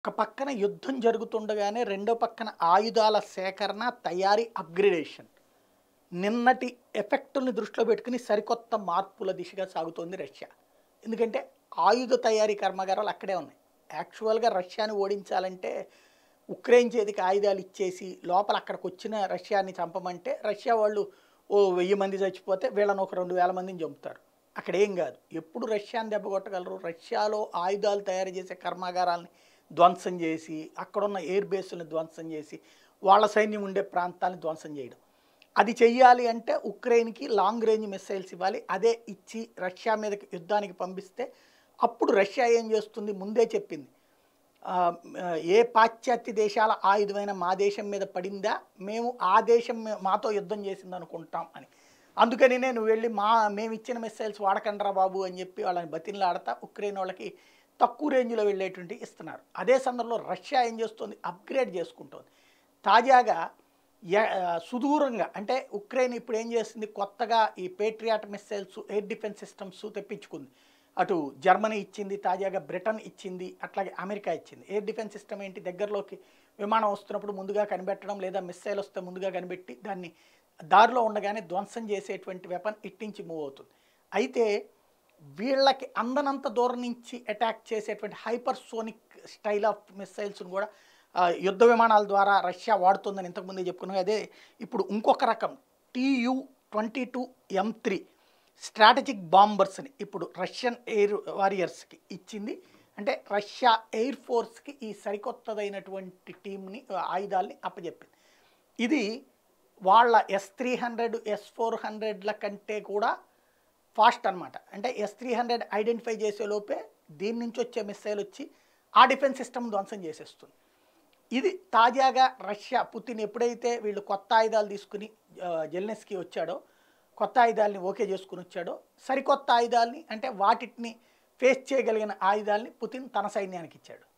ఒక పక్కన యుద్ధం జరుగుతుండగానే రెండో పక్కన ఆయుధాల సేకరణ తయారీ అప్గ్రేడేషన్ నిన్నటి ఎఫెక్టుల్ని దృష్టిలో పెట్టుకుని సరికొత్త మార్పుల దిశగా సాగుతోంది రష్యా ఎందుకంటే ఆయుధ తయారీ కర్మాగారాలు అక్కడే ఉన్నాయి యాక్చువల్గా రష్యాని ఓడించాలంటే ఉక్రెయిన్ చేతికి ఆయుధాలు ఇచ్చేసి లోపల అక్కడికి వచ్చిన రష్యాని చంపమంటే రష్యా వాళ్ళు ఓ వెయ్యి మంది చచ్చిపోతే వీళ్ళని ఒక రెండు వేల మందిని చంపుతారు అక్కడ ఏం కాదు ఎప్పుడు రష్యాని దెబ్బ కొట్టగలరు రష్యాలో ఆయుధాలు తయారు చేసే కర్మాగారాలని ధ్వంసం చేసి అక్కడున్న ఎయిర్ బేస్లను ధ్వంసం చేసి వాళ్ళ సైన్యం ఉండే ప్రాంతాన్ని ధ్వంసం చేయడం అది చెయ్యాలి అంటే ఉక్రెయిన్కి లాంగ్ రేంజ్ మిసైల్స్ ఇవ్వాలి అదే ఇచ్చి రష్యా మీదకి యుద్ధానికి పంపిస్తే అప్పుడు రష్యా ఏం చేస్తుంది ముందే చెప్పింది ఆ, ఏ పాశ్చాత్య దేశాల ఆయుధమైన మా దేశం మీద పడిందా మేము ఆ దేశం మీ- మాతో యుద్ధం చేసింది అనుకుంటాం అని అందుకని నేను వెళ్ళి మా మేము ఇచ్చిన మిసైల్స్ వాడకండ్రా బాబు అని చెప్పి వాళ్ళని బతిన్లాడతా ఉక్రెయిన్ వాళ్ళకి తక్కువ రేంజ్లో వెళ్ళేటువంటి ఇస్తున్నారు అదే సందర్భంలో రష్యా ఏం చేస్తుంది అప్గ్రేడ్ చేసుకుంటుంది తాజాగా య- సుదూరంగా అంటే ఉక్రెయిన్ ఇప్పుడు ఏం చేస్తుంది కొత్తగా ఈ Patriot missiles air defence systems తెప్పించుకుంది అటు జర్మనీ ఇచ్చింది తాజాగా బ్రిటన్ ఇచ్చింది అట్లాగే అమెరికా ఇచ్చింది ఎయిర్ డిఫెన్స్ సిస్టమ్ ఏంటి దగ్గరలోకి విమానం వస్తున్నప్పుడు ముందుగా కనిపెట్టడం లేదా మిస్సైల్ వస్తే ముందుగా కనిపెట్టి దాన్ని దారిలో ఉండగానే ధ్వంసం చేసేటువంటి వెపన్ ఇట్టించి మూవ్ అవుతుంది అయితే వీళ్ళకి అందనంత దూరం నుంచి అటాక్ చేసేటువంటి హైపర్సోనిక్ స్టైల్ ఆఫ్ మిస్సైల్స్ను కూడా ఆ, యుద్ధ విమానాల ద్వారా రష్యా వాడుతుందని ఇంతకుముందే చెప్పుకున్నాం అదే ఇప్పుడు ఇంకొక రకం TU twenty two M three strategic బాంబర్స్ని ఇప్పుడు రష్యన్ ఎయిర్ వారియర్స్కి ఇచ్చింది అంటే రష్యా ఎయిర్ ఫోర్స్కి ఈ సరికొత్తదైనటువంటి టీంని ఆయుధాల్ని అప్పచెప్పింది ఇది వాళ్ళ S three hundred S four హండ్రెడ్ల కంటే కూడా ఫాస్ట్ అన్నమాట అంటే ఎస్ త్రీ హండ్రెడ్ ఐడెంటిఫై చేసే లోపే దీని నుంచి వచ్చే మిస్సైల్ వచ్చి ఆ డిఫెన్స్ సిస్టమ్ ధ్వంసం చేసేస్తుంది ఇది తాజాగా రష్యా పుతిన్ ఎప్పుడైతే వీళ్ళు కొత్త ఆయుధాలు తీసుకుని ఆ, జెల్నెస్కీ వచ్చాడో కొత్త ఆయుధాలని ఓకే చేసుకుని వచ్చాడో సరికొత్త ఆయుధాలని అంటే వాటిని ఫేస్ చేయగలిగిన ఆయుధాలని పుతిన్ తన సైన్యానికి ఇచ్చాడు